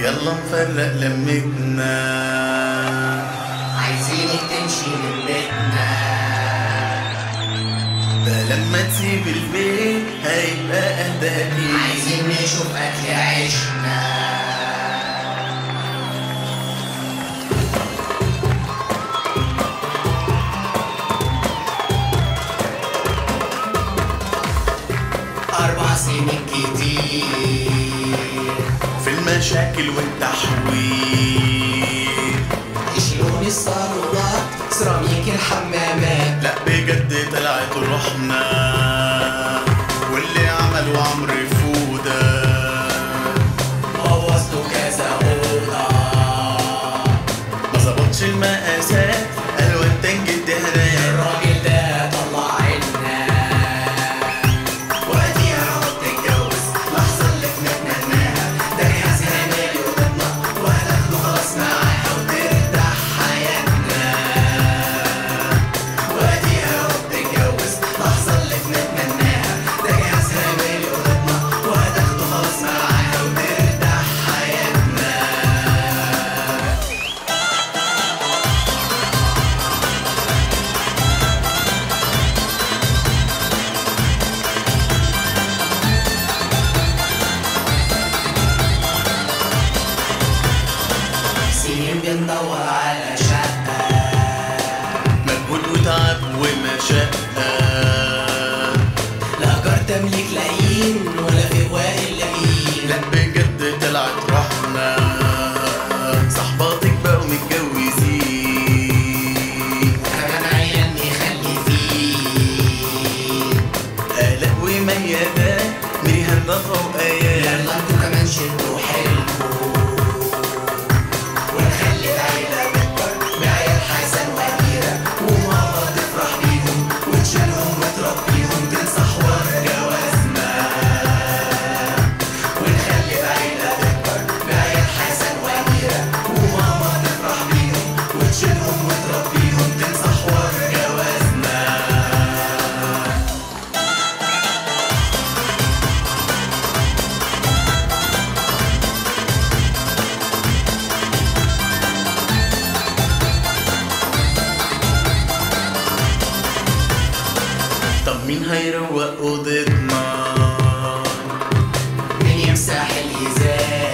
يلا نفرق لمتنا عايزينك تمشي من بيتنا ده لما تسيب البيت هيبقى اهداكي عايزين نشوف اكل عيشنا أربع سنين كتير في المشاكل والتحويل يشيلون الصالونات سيراميك الحمامات لا بجد طلعت روحنا واللي عملوا عمرو فوده بوظتوا كذا أوضة ما ظبطش المقاسات قالوا انت جد هدايا الراجل ده طلع عنا واديها اهو بتتجوز لحظة اللي بنتمناها ده جهازها مالي اوضتنا وهتاخده خلاص معاها وترتاح حياتنا واديها اهو بتتجوز لحظة اللي بنتمناها ده جهازها مالي اوضتنا وهتاخده خلاص معاها وترتاح حياتنا سنين بندور على شقة مجهود وتعب ومشقة لا جار تملك لاقيين ولا في هواء اللاقيين لا بجد طلعت روحنا صحباتك بقوا متجوزين كمان عيال نخلي فيه آلاء وميادات مريهان نطفة وآيات يلا انتوا كمان شدوا حيلكوا ونخلي العيلة تكبر بعيال حسن وأميرة وماما تفرح بيهم وتشيلهم وتربيهم تنسى حوار جوازنا ونخلي العيلة تكبر بعيال حسن وأميرة وماما تفرح بيهم وتشيلهم وتربيهم تنسى حوار جوازنا طب مين هيروق أوضتنا مين يمسح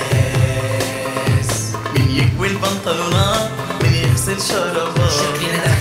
الإزاز مين يكوي البنطلونات مين يغسل شرابات شكلنا داخلين